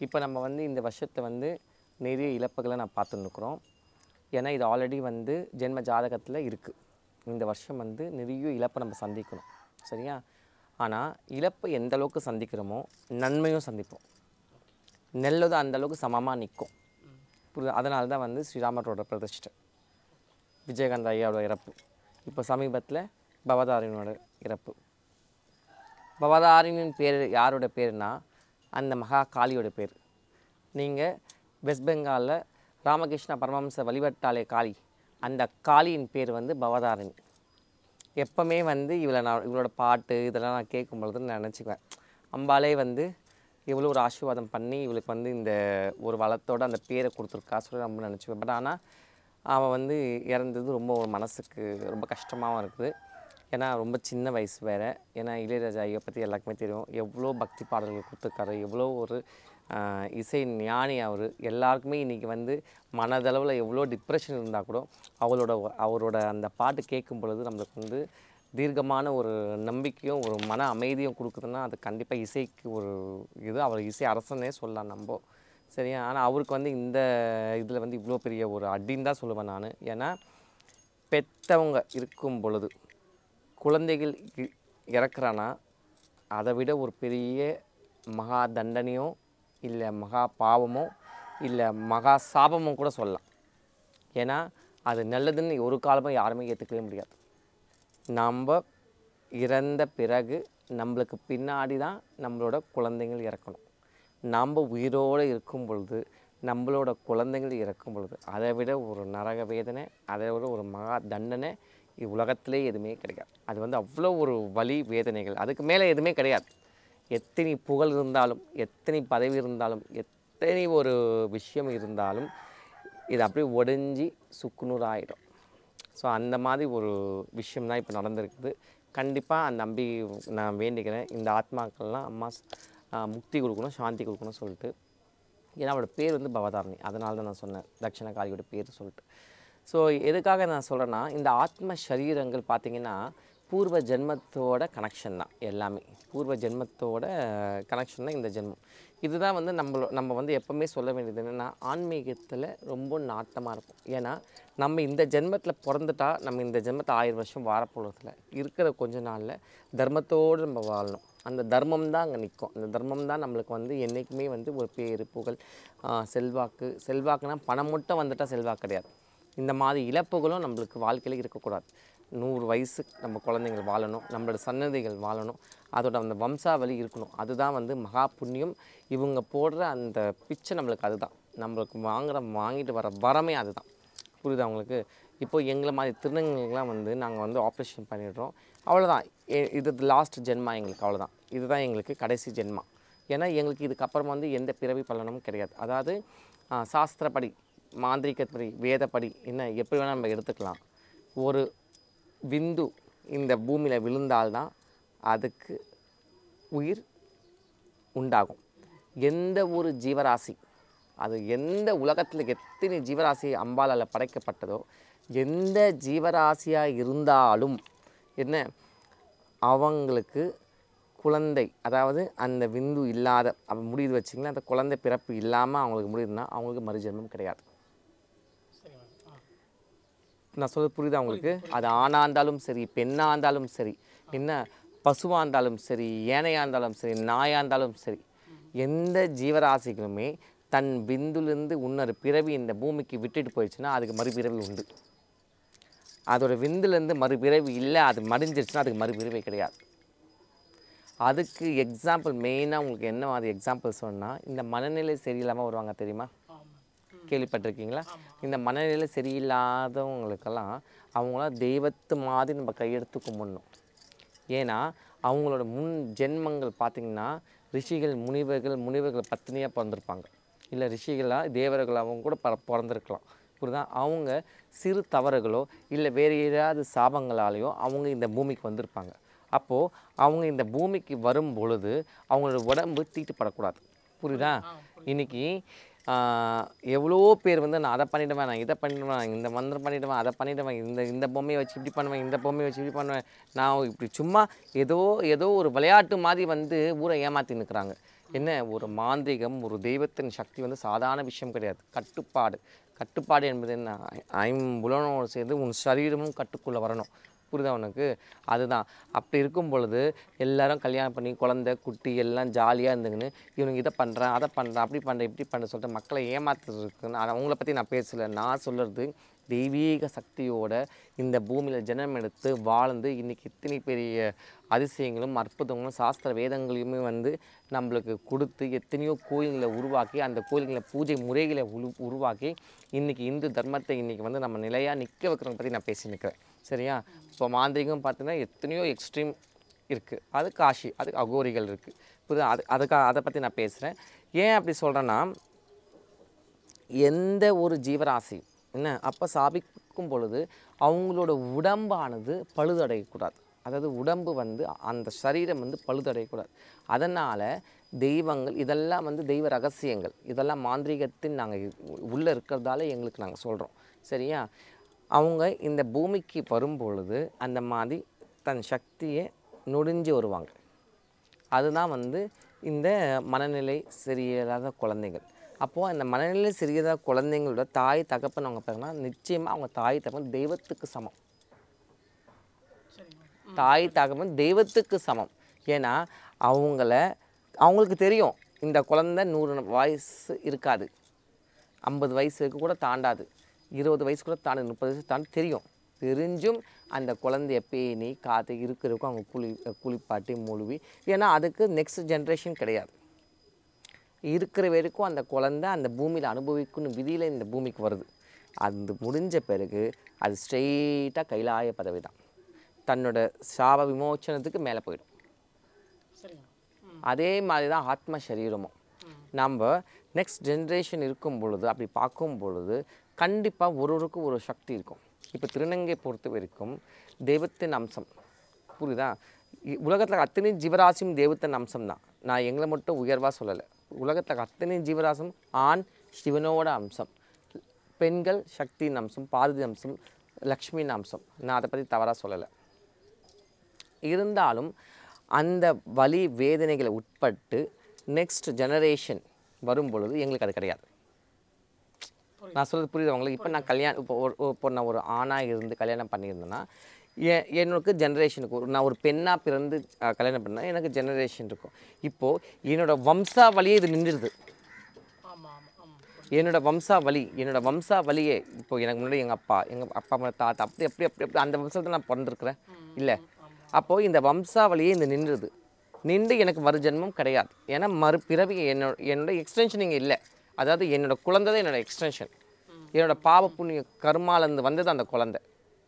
இப்போ நம்ம வந்து இந்த வருஷத்தை வந்து நிறைய இழப்புகளை நான் பார்த்துன்னுக்குறோம் ஏன்னா இது ஆல்ரெடி வந்து ஜென்ம ஜாதகத்தில் இருக்குது இந்த வருஷம் வந்து நிறைய இழப்பை நம்ம சந்திக்கணும் சரியா ஆனால் இழப்பை எந்த அளவுக்கு சந்திக்கிறோமோ நன்மையும் சந்திப்போம் நெல்லதும் அந்த அளவுக்கு சமமாக நிற்கும் புரியுது அதனால தான் வந்து ஸ்ரீராமரோட பிரதிஷ்டை விஜயகாந்த் ஐயாவோட இறப்பு இப்போ சமீபத்தில் பவதாரினோட இறப்பு பவதாரினின் பேர் யாரோட பேர்னா அந்த மகா காளியோட பேர் நீங்கள் வெஸ்ட் பெங்காலில் ராமகிருஷ்ண பரமஹம்ச வழிபட்டாலே காளி அந்த காளியின் பேர் வந்து பவதாரிணி எப்பவுமே வந்து இவளை நான் இவளோட பாட்டு இதெல்லாம் நான் கேட்கும் பொழுது நான் நினச்சிக்குவேன் அம்பாலே வந்து இவ்வளோ ஒரு ஆசீர்வாதம் பண்ணி இவளுக்கு வந்து இந்த ஒரு வளத்தோட அந்த பேரை கொடுத்துருக்கா சொல்லி ரொம்ப நினச்சிக்குவேன் பட் ஆனால் அவன் வந்து இறந்தது ரொம்ப ஒரு மனசுக்கு ரொம்ப கஷ்டமாகவும் இருக்குது ஏன்னா ரொம்ப சின்ன வயசு வேறு ஏன்னா இளையராஜா ஐயா பற்றி எல்லாருக்குமே தெரியும் எவ்வளோ பக்தி பாடல்கள் கொடுத்துருக்காரு எவ்வளோ ஒரு ஆஹ், இசை ஞானி அவர் எல்லாருக்குமே இன்றைக்கி வந்து மனதளவில் எவ்வளோ டிப்ரெஷன் இருந்தால் கூட அவளோட அவரோட அந்த பாட்டு கேட்கும் பொழுது நம்மளுக்கு வந்து தீர்க்கமான ஒரு நம்பிக்கையும் ஒரு மன அமைதியும் கொடுக்குதுன்னா அது கண்டிப்பாக இசைக்கு ஒரு இது அவர் இசை அரசனே சொல்லலாம் நம்ம சரியா ஆனால் அவருக்கு வந்து இந்த இதில் வந்து இவ்வளோ பெரிய ஒரு அடின்னு தான் சொல்லுவேன் நான் ஏன்னா பெத்தவங்க இருக்கும் பொழுது குழந்தைகள் இ- இறக்குறானா அதை விட ஒரு பெரிய மகா தண்டனையோ இல்லை மகா பாவமோ இல்லை மகா சாபமோ கூட சொல்லலாம் ஏன்னா அது நல்லதுன்னு ஒரு காலமும் யாருமே ஏற்றுக்கவே முடியாது நம்ம இறந்த பிறகு நம்மளுக்கு பின்னாடி தான் நம்மளோட குழந்தைகள் இறக்கணும் நம்ம உயிரோடு இருக்கும் பொழுது நம்மளோட குழந்தைகள் இறக்கும் பொழுது அதை விட ஒரு நரக வேதனை அதை விட ஒரு மகா தண்டனை உலகத்திலே எதுவுமே கிடையாது அது வந்து அவ்வளோ ஒரு வலி வேதனைகள் அதுக்கு மேலே எதுவுமே கிடையாது எத்தனை புகழ் இருந்தாலும் எத்தனை பதவி இருந்தாலும் எத்தனை ஒரு விஷயம் இருந்தாலும் இது அப்படியே ஒடிஞ்சி சுக்குநூறு ஆயிடும் ஸோ அந்த மாதிரி ஒரு விஷயம் தான் இப்போ நடந்திருக்குது கண்டிப்பாக அந்த நம்பி நான் வேண்டிக்கிறேன் இந்த ஆத்மாக்கள்லாம் அம்மா ஆஹ், முக்தி கொடுக்கணும் சாந்தி கொடுக்கணும் சொல்லிட்டு ஏன்னா அவளோட பேர் வந்து பவதாரணி அதனால தான் நான் சொன்னேன் தட்சிண காளியோட பேர் சொல்லிட்டு ஸோ எதுக்காக நான் சொல்கிறேன்னா இந்த ஆத்ம சரீரங்கள் பார்த்தீங்கன்னா பூர்வ ஜென்மத்தோட கனெக்ஷன் தான் எல்லாமே பூர்வ ஜென்மத்தோட கனெக்ஷன் தான் இந்த ஜென்மம் இதுதான் வந்து நம்மளோ நம்ம வந்து எப்போவுமே சொல்ல வேண்டியது என்னென்னா ஆன்மீகத்தில் ரொம்ப நாட்டமாக இருக்கும் ஏன்னா நம்ம இந்த ஜென்மத்தில் பிறந்துட்டா நம்ம இந்த ஜென்மத்தை ஆயிரம் வருஷம் வாரப்போகிறதுல இருக்கிற கொஞ்ச நாளில் தர்மத்தோடு நம்ம வாழணும் அந்த தர்மம் தான் அங்கே நிற்கும் அந்த தர்மம் தான் நம்மளுக்கு வந்து என்றைக்குமே வந்து ஒரு பேரு புகழ் ஆஹ் செல்வாக்கு செல்வாக்குனா பணம் மட்டும் வந்துட்டால் செல்வாக்கு கிடையாது இந்த மாதிரி இழப்புகளும் நம்மளுக்கு வாழ்க்கையில் இருக்கக்கூடாது நூறு வயசு நம்ம குழந்தைங்கள் வாழணும் நம்மளோட சன்னதிகள் வாழணும் அதோட அந்த வம்சாவளி இருக்கணும் அதுதான் வந்து மகா புண்ணியம் இவங்க போடுற அந்த பிச்சை நம்மளுக்கு அதுதான் நம்மளுக்கு வாங்குற வாங்கிட்டு வர வரமே அதுதான் புரியுதா உங்களுக்கு இப்போ எங்களை மாதிரி திருநங்கைகள்லாம் வந்து நாங்கள் வந்து ஆப்ரேஷன் பண்ணிடுறோம் அவ்வளோதான் எ- இது லாஸ்ட் ஜென்மா எங்களுக்கு அவ்வளோதான் இதுதான் எங்களுக்கு கடைசி ஜென்மா ஏன்னா எங்களுக்கு இதுக்கப்புறம் வந்து எந்த பிறவி பலனும் கிடையாது அதாவது ஆ, சாஸ்திரப்படி மாந்திரிகப்படி வேதப்படி என்ன எப்படி வேணால் நம்ம எடுத்துக்கலாம் ஒரு விந்து இந்த பூமியில் விழுந்தால்தான் அதுக்கு உயிர் உண்டாகும் எந்த ஒரு ஜீவராசி அது எந்த உலகத்தில் எத்தனை ஜீவராசி அம்பாலால் படைக்கப்பட்டதோ எந்த ஜீவராசியாக இருந்தாலும் என்ன அவங்களுக்கு குழந்தை அதாவது அந்த விந்து இல்லாத அவ முடியுது வச்சிங்களா அந்த குழந்தை பிறப்பு இல்லாமல் அவங்களுக்கு முடியுதுன்னா அவங்களுக்கு மறுஜென்மம் கிடையாது சரி மேம் ஆ நான் சொல்றது புரியுதா உங்களுக்கு அது ஆணாக இருந்தாலும் சரி பெண்ணாக இருந்தாலும் சரி என்ன பசுவாக இருந்தாலும் சரி ஏனையாக இருந்தாலும் சரி நாயாக இருந்தாலும் சரி எந்த ஜீவராசிகளுமே தன் விந்துலேருந்து இன்னொரு பிறவி இந்த பூமிக்கு விட்டுட்டு போயிடுச்சுன்னா அதுக்கு மறுபிறவி உண்டு அதோட விந்துலேருந்து மறுபிறவி இல்லை அது மடிஞ்சிருச்சுன்னா அதுக்கு மறுபிறவி கிடையாது அதுக்கு எக்ஸாம்பிள் மெயினாக உங்களுக்கு என்ன மாதிரி எக்ஸாம்பிள் சொன்னால் இந்த மனநிலை சரியில்லாமல் வருவாங்க தெரியுமா ஆமாம் கேள்விப்பட்டிருக்கீங்களா இந்த மனநிலை சரியில்லாதவங்களுக்கெல்லாம் அவங்களாம் தெய்வத்து மாதிரி நம்ம கையெடுத்து கும்பிடணும் ஏன்னா அவங்களோட முன் ஜென்மங்கள் பார்த்திங்கன்னா ரிஷிகள் முனிவர்கள் முனிவர்கள் பத்தினியாக பிறந்திருப்பாங்க இல்லை ரிஷிகளாக தேவர்களாகவும் கூட ப பிறந்திருக்கலாம் புரியுதா அவங்க சிறு தவறுகளோ இல்லை வேறு ஏதாவது சாபங்களாலேயோ அவங்க இந்த பூமிக்கு வந்திருப்பாங்க அப்போது அவங்க இந்த பூமிக்கு வரும் பொழுது அவங்களோட உடம்பு தீட்டுப்படக்கூடாது புரியுதா இன்னைக்கு ஆஹ், எவ்வளோ பேர் வந்து நான் அதை பண்ணிடுவேன் நான் இதை பண்ணிடுவேன் இந்த மந்திரம் பண்ணிடுவேன் அதை பண்ணிடுவேன் இந்த இந்த பொம்மையை வச்சு இப்படி பண்ணுவேன் இந்த பொம்மையை வச்சு இப்படி பண்ணுவேன் நான் இப்படி சும்மா ஏதோ ஏதோ ஒரு விளையாட்டு மாதிரி வந்து ஊரை ஏமாற்றி நிற்கிறாங்க என்ன ஒரு மாந்திரிகம் ஒரு தெய்வத்தின் சக்தி வந்து சாதாரண விஷயம் கிடையாது கட்டுப்பாடு கட்டுப்பாடு என்பது என்ன ஐ- ஐம்புலனோடு சேர்ந்து உன் சரீரமும் கட்டுக்குள்ளே வரணும் புரியுதா உனக்கு அதுதான் அப்படி இருக்கும் பொழுது எல்லாரும் கல்யாணம் பண்ணி குழந்தை குட்டி எல்லாம் ஜாலியாக இருந்துங்கன்னு இவனுக்கு இதை பண்ணுறேன் அதை பண்ணுறேன் அப்படி பண்ணுறேன் இப்படி பண்ணுறேன் சொல்லிட்டு மக்களை ஏமாத்துறதுக்குன்னு ஆனா அவங்கள பற்றி நான் பேசலை நான் சொல்கிறது தெய்வீக சக்தியோட இந்த பூமியில் ஜனம் எடுத்து வாழ்ந்து இன்னைக்கு இத்தனை பெரிய அதிசயங்களும் அற்புதங்களும் சாஸ்திர வேதங்களையுமே வந்து நம்மளுக்கு கொடுத்து எத்தனையோ கோயில்களை உருவாக்கி அந்த கோயில்களை பூஜை முறைகளை உரு உருவாக்கி இன்னைக்கு இந்து தர்மத்தை இன்னைக்கு வந்து நம்ம நிலையாக நிற்க வைக்கிறத பற்றி நான் பேசி நிற்கிறேன் சரியா இப்போ மாந்திரிகம் பார்த்தீங்கன்னா எத்தனையோ எக்ஸ்ட்ரீம் இருக்குது அது காஷி அது அகோரிகள் இருக்குது புரியுதா அது அதுக்காக அதை பற்றி நான் பேசுகிறேன் ஏன் அப்படி சொல்கிறேன்னா எந்த ஒரு ஜீவராசி என்ன அப்போ சாபிக்கும் பொழுது அவங்களோட உடம்பானது பழுதடையக்கூடாது அதாவது உடம்பு வந்து அந்த சரீரம் வந்து பழுதடையக்கூடாது அதனால் தெய்வங்கள் இதெல்லாம் வந்து தெய்வ ரகசியங்கள் இதெல்லாம் மாந்திரீகத்தின் நாங்கள் உள்ளே இருக்கிறதால எங்களுக்கு நாங்கள் சொல்கிறோம் சரியா அவங்க இந்த பூமிக்கு வரும்பொழுது அந்த மாதிரி தன் சக்தியை நொடிஞ்சு வருவாங்க அதுதான் வந்து இந்த மனநிலை சரியில்லாத குழந்தைகள் அப்போது அந்த மனநிலை சரியில்லாத குழந்தைங்களோட தாய் தகப்பன் அவங்க பார்த்தீங்கன்னா நிச்சயமாக அவங்க தாய் தகப்பன் தெய்வத்துக்கு சமம் சரிங்க தாய் தகப்பன் தெய்வத்துக்கு சமம் ஏன்னா அவங்கள அவங்களுக்கு தெரியும் இந்த குழந்தை நூறு வயசு இருக்காது ஐம்பது வயசுக்கு கூட தாண்டாது இருபது வயசு கூட தாண்டாது முப்பது வயசு தாண்டி தெரியும் தெரிஞ்சும் அந்த குழந்தைய பேணி காத்து இருக்கிறதுக்கும் அவங்க குளி குளிப்பாட்டி முழுவி ஏன்னா அதுக்கு நெக்ஸ்ட் ஜென்ரேஷன் கிடையாது இருக்கிற வரைக்கும் அந்த குழந்தை அந்த பூமியில் அனுபவிக்கணும் விதியில் இந்த பூமிக்கு வருது அது முடிஞ்ச பிறகு அது ஸ்ட்ரெயிட்டாக கைலாய பதவி தான் தன்னோட சாப விமோச்சனத்துக்கு மேலே போயிடும் சரிங்க ம் அதே மாதிரி தான் ஆத்ம சரீரமும் நம்ம நெக்ஸ்ட் ஜென்ரேஷன் இருக்கும் பொழுது அப்படி பார்க்கும் பொழுது கண்டிப்பாக ஒரு ஒருக்கும் ஒரு சக்தி இருக்கும் இப்போ திருநங்கை பொறுத்த வரைக்கும் தெய்வத்தின் அம்சம் புரியுதா உலகத்தில் அத்தனை ஜீவராசியும் தெய்வத்தின் அம்சம் தான் நான் எங்களை மட்டும் உயர்வாக சொல்லலை உலகத்தில் அத்தனை ஜீவராசியும் ஆண் சிவனோட அம்சம் பெண்கள் சக்தியின் அம்சம் பார்வதி அம்சம் லக்ஷ்மியின் அம்சம் நான் அதை பற்றி தவறாக சொல்லலை இருந்தாலும் அந்த வலி வேதனைகளை உட்பட்டு நெக்ஸ்ட் ஜெனரேஷன் வரும் பொழுது எங்களுக்கு அது கிடையாது நான் சொல்றது புரியுது உங்களுக்கு இப்போ நான் கல்யாணம் இப்போ ஒரு ஒரு- இப்போ நான் ஒரு ஆணாக இருந்து கல்யாணம் பண்ணியிருந்தேன்னா எ- எனக்கு ஜெனரேஷனுக்கு ஒரு நான் ஒரு பெண்ணாக பிறந்து அஹ், கல்யாணம் பண்ணால் எனக்கு ஜெனரேஷன் இருக்கும் இப்போது என்னோட வம்சாவளியே இது நின்றுடுது ஆமாம் ஆமாம் ஆமாம் என்னோட வம்சாவளி என்னோட வம்சாவளியே இப்போ எனக்கு முன்னாடி எங்கள் அப்பா எங்கள் அப்பா அம்மா தாத்தா அப்படி அப்படி அப்படி அப்படி அந்த வம்சத்தில் நான் பிறந்திருக்கிறேன் இல்லை அப்போது இந்த வம்சாவளியே இந்த நின்றுது நின்று எனக்கு மறு ஜென்மம் கிடையாது ஏன்னா மறுபிறவி என்னோட என்னோட எக்ஸ்டென்ஷன் இங்கே இல்லை அதாவது என்னோட குழந்தை தான் என்னோட எக்ஸ்டென்ஷன் என்னோட பாவ புண்ணிய கர்மாலேருந்து வந்தது அந்த குழந்தை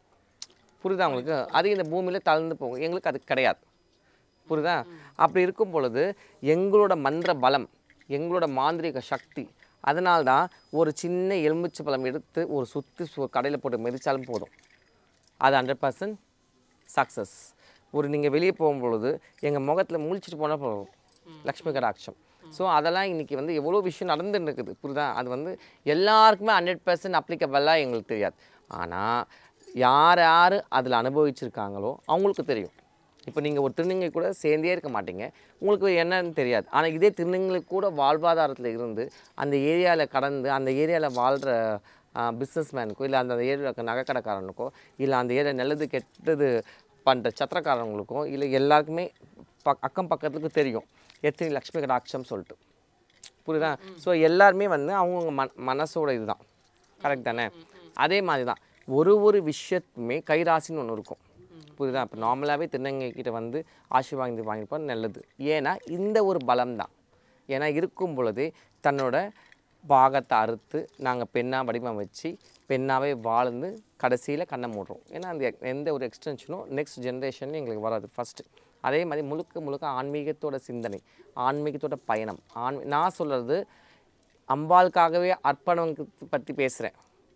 புரியுதா உங்களுக்கு அது இந்த பூமியில் தளர்ந்து போகும் எங்களுக்கு அது கிடையாது புரியுதா அப்படி இருக்கும் பொழுது எங்களோட மந்திர பலம் எங்களோட மாந்திரீக சக்தி அதனால்தான் ஒரு சின்ன எலுமிச்சை பழம் எடுத்து ஒரு சுற்றி கடையில் போட்டு மிதிச்சாலும் போதும் அது ஹண்ட்ரட் பர்சன்ட் சக்ஸஸ் ஒரு நீங்கள் வெளியே போகும்பொழுது எங்கள் முகத்தில் முழிச்சிட்டு போனால் போதும் லக்ஷ்மி கடாட்சம் ஸோ அதெல்லாம் இன்றைக்கி வந்து எவ்வளோ விஷயம் நடந்துன்னு இருக்குது புரியுதா அது வந்து எல்லாருக்குமே ஹண்ட்ரட் பர்சன்ட் அப்ளிகபிளாக எங்களுக்கு தெரியாது ஆனால் யார் யார் அதில் அனுபவிச்சிருக்காங்களோ அவங்களுக்கு தெரியும் இப்போ நீங்கள் ஒரு திருநங்கை கூட சேர்ந்தே இருக்க மாட்டீங்க உங்களுக்கு என்னன்னு தெரியாது ஆனால் இதே திருநங்கை கூட வாழ்வாதாரத்தில் இருந்து அந்த ஏரியாவில் கடந்து அந்த ஏரியாவில் வாழ்கிற பிஸ்னஸ் மேனுக்கோ இல்லை அந்த ஏரியாவில் இருக்க நகைக்கடைக்காரனுக்கோ இல்லை அந்த ஏரியா நல்லது கெட்டது பண்ணுற சத்திரக்காரங்களுக்கோ இல்லை எல்லாருக்குமே பக் அக்கம் பக்கத்துக்கு தெரியும் எத்தனை லக்ஷ்மி கடாட்சம் சொல்லிட்டு புரியுதா ஸோ எல்லாருமே வந்து அவங்கவுங்க மன மனசோட இதுதான் கரெக்ட் தானே அதே மாதிரி தான் ஒரு ஒரு விஷயத்துமே கைராசின்னு ஒன்று இருக்கும் புரியுதா இப்போ நார்மலாகவே திருநங்கை கிட்ட வந்து ஆசி வாங்கி வாங்கிப்போம் நல்லது ஏன்னா இந்த ஒரு பலம் தான் ஏன்னா இருக்கும் பொழுதே தன்னோட பாகத்தை அறுத்து நாங்கள் பெண்ணாக வடிவமைச்சு பெண்ணாகவே வாழ்ந்து கடைசியில் கண்ணை மூடுறோம் ஏன்னா அந்த எ- எந்த ஒரு எக்ஸ்டென்ஷனும் நெக்ஸ்ட் ஜென்ரேஷன் எங்களுக்கு வராது ஃபஸ்ட்டு அதே மாதிரி முழுக்க முழுக்க ஆன்மீகத்தோட சிந்தனை ஆன்மீகத்தோட பயணம் ஆன்மீ நான் சொல்கிறது அம்பாளுக்காகவே அர்ப்பணத்தை பற்றி பேசுகிறேன்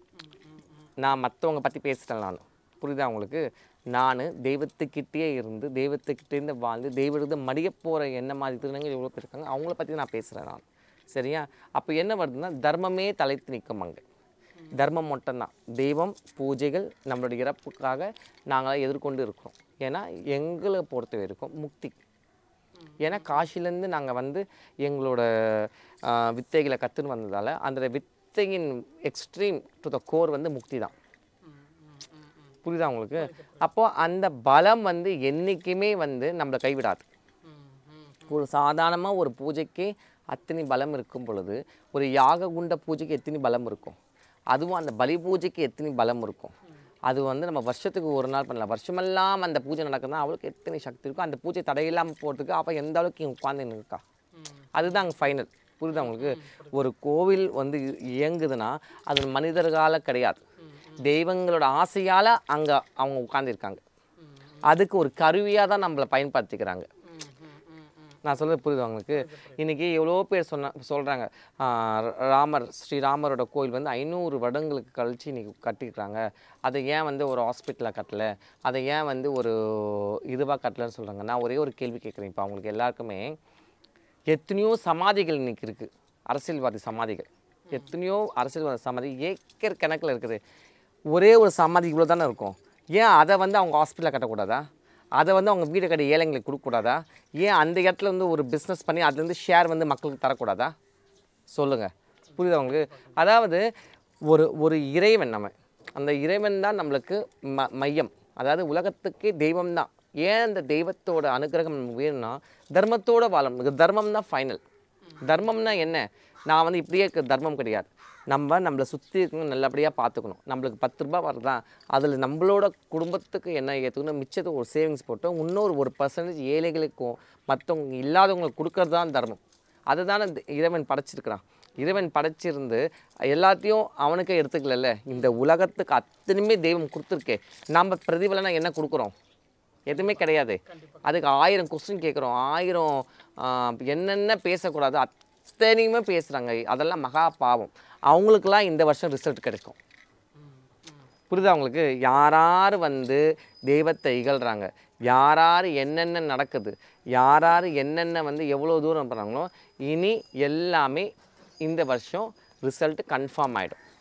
நான் மற்றவங்க பற்றி பேசுகிறேன் நான் புரியுதா உங்களுக்கு நான் தெய்வத்துக்கிட்டே இருந்து தெய்வத்துக்கிட்டே இருந்து வாழ்ந்து தெய்வத்தை மடிய போகிற என்ன மாதிரி திருநங்கள் எவ்வளோ பேர் இருக்காங்க அவங்கள பற்றி நான் பேசுகிறேன் நான் சரியா அப்போ என்ன வருதுன்னா தர்மமே தலைத்து நிற்கும் அங்கே தர்மம் மட்டும்தான் தெய்வம் பூஜைகள் நம்மளுடைய இறப்புக்காக நாங்களாம் எதிர்கொண்டு இருக்கிறோம் ஏன்னா எங்களை பொறுத்த வரைக்கும் முக்தி ஏன்னா காசிலேருந்து நாங்கள் வந்து எங்களோட ஆ, வித்தைகளை கற்றுன்னு வந்ததால் அந்த வித்தையின் எக்ஸ்ட்ரீம் டு த கோர் வந்து முக்தி தான் ம் ம் ம் ம் புரியுதா உங்களுக்கு அப்போது அந்த பலம் வந்து என்றைக்குமே வந்து நம்மளை கைவிடாது ம் ம் ஒரு சாதாரணமாக ஒரு பூஜைக்கு அத்தனை பலம் இருக்கும் பொழுது ஒரு யாக குண்ட பூஜைக்கு எத்தனை பலம் இருக்கும் அதுவும் அந்த பலி பூஜைக்கு எத்தனை பலம் இருக்கும் அது வந்து நம்ம வருஷத்துக்கு ஒரு நாள் பண்ணலாம் வருஷமெல்லாம் அந்த பூஜை நடக்குதுன்னா அவளுக்கு எத்தனை சக்தி இருக்கும் அந்த பூஜை தடையில்லாமல் போகிறதுக்கு அப்போ எந்த அளவுக்கு இங்கே உட்காந்து இருக்கா ம் அதுதான் அங்கே ஃபைனல் புரியுதா உங்களுக்கு ஒரு கோவில் வந்து இயங்குதுன்னா அது மனிதர்களால கிடையாது தெய்வங்களோட ஆசையால் அங்கே அவங்க உட்கார்ந்திருக்காங்க ம் அதுக்கு ஒரு கருவியாக தான் நம்மளை பயன்படுத்திக்கிறாங்க ம் ம் ம் ம் நான் சொல்றது புரியுது உங்களுக்கு இன்னைக்கு எவ்வளோ பேர் சொன்ன சொல்கிறாங்க ராமர் ஸ்ரீராமரோட கோயில் வந்து ஐநூறு வருடங்களுக்கு கழிச்சு இன்னைக்கு கட்டிக்கிறாங்க அதை ஏன் வந்து ஒரு ஹாஸ்பிட்டலில் கட்டலை அதை ஏன் வந்து ஒரு இதுவாக கட்டலைன்னு சொல்கிறாங்க நான் ஒரே ஒரு கேள்வி கேட்குறேன் இப்போ அவங்களுக்கு எல்லாருக்குமே எத்தனையோ சமாதிகள் இன்னைக்கு இருக்குது அரசியல்வாதி சமாதிகள் எத்தனையோ அரசியல்வாதி சமாதி ஏக்கர் கணக்கில் இருக்குது ஒரே ஒரு சமாதி இவ்வளோ தானே இருக்கும் ஏன் அதை வந்து அவங்க ஹாஸ்பிட்டலில் கட்டக்கூடாதா அதை வந்து அவங்க வீடு கட்டி ஏழைங்களுக்கு கொடுக்கக்கூடாதா ஏன் அந்த இடத்துல வந்து ஒரு பிஸ்னஸ் பண்ணி அதுலேருந்து ஷேர் வந்து மக்களுக்கு தரக்கூடாதா சொல்லுங்கள் புரியுதா உங்களுக்கு அதாவது ஒரு ஒரு இறைவன் நம்ம அந்த இறைவன் தான் நம்மளுக்கு ம மையம் அதாவது உலகத்துக்கே தெய்வம் தான் ஏன் அந்த தெய்வத்தோட அனுகிரகம் நமக்கு வேணும்னா தர்மத்தோட வாழணும் தர்மம் தான் ஃபைனல் தர்மம்னா என்ன நான் வந்து இப்படியே இருக்க தர்மம் கிடையாது நம்ம நம்மளை சுற்றி இருக்கவங்க நல்லபடியாக பார்த்துக்கணும் நம்மளுக்கு பத்து ரூபாய் வருதா அதில் நம்மளோட குடும்பத்துக்கு என்ன ஏற்றுக்கணும் மிச்சத்தை ஒரு சேவிங்ஸ் போட்டு இன்னொரு ஒரு பர்சன்டேஜ் ஏழைகளுக்கும் மற்றவங்க இல்லாதவங்களுக்கு கொடுக்கறது தான் தர்மம் அதுதானே இந்த இறைவன் படைச்சிருக்கிறான் இறைவன் படைச்சிருந்து எல்லாத்தையும் அவனுக்கே எடுத்துக்கலல்ல இந்த உலகத்துக்கு அத்தனையுமே தெய்வம் கொடுத்துருக்கே நம்ம பிரதிபலனா என்ன கொடுக்குறோம் எதுவுமே கிடையாது அதுக்கு ஆயிரம் கொஸ்டின் கேட்குறோம் ஆயிரம் ஆஹ், என்னென்ன பேசக்கூடாது அத்தனையுமே பேசுகிறாங்க அதெல்லாம் மகா பாவம் அவங்களுக்கெல்லாம் இந்த வருஷம் ரிசல்ட் கிடைக்கும் புரியுதா உங்களுக்கு யாரார் வந்து தெய்வத்தை இகழ்கிறாங்க யாரார் என்னென்ன நடக்குது யாரார் என்னென்ன வந்து எவ்வளோ தூரம் பண்ணுறாங்களோ இனி எல்லாமே இந்த வருஷம் ரிசல்ட் கன்ஃபார்ம் ஆகிடும்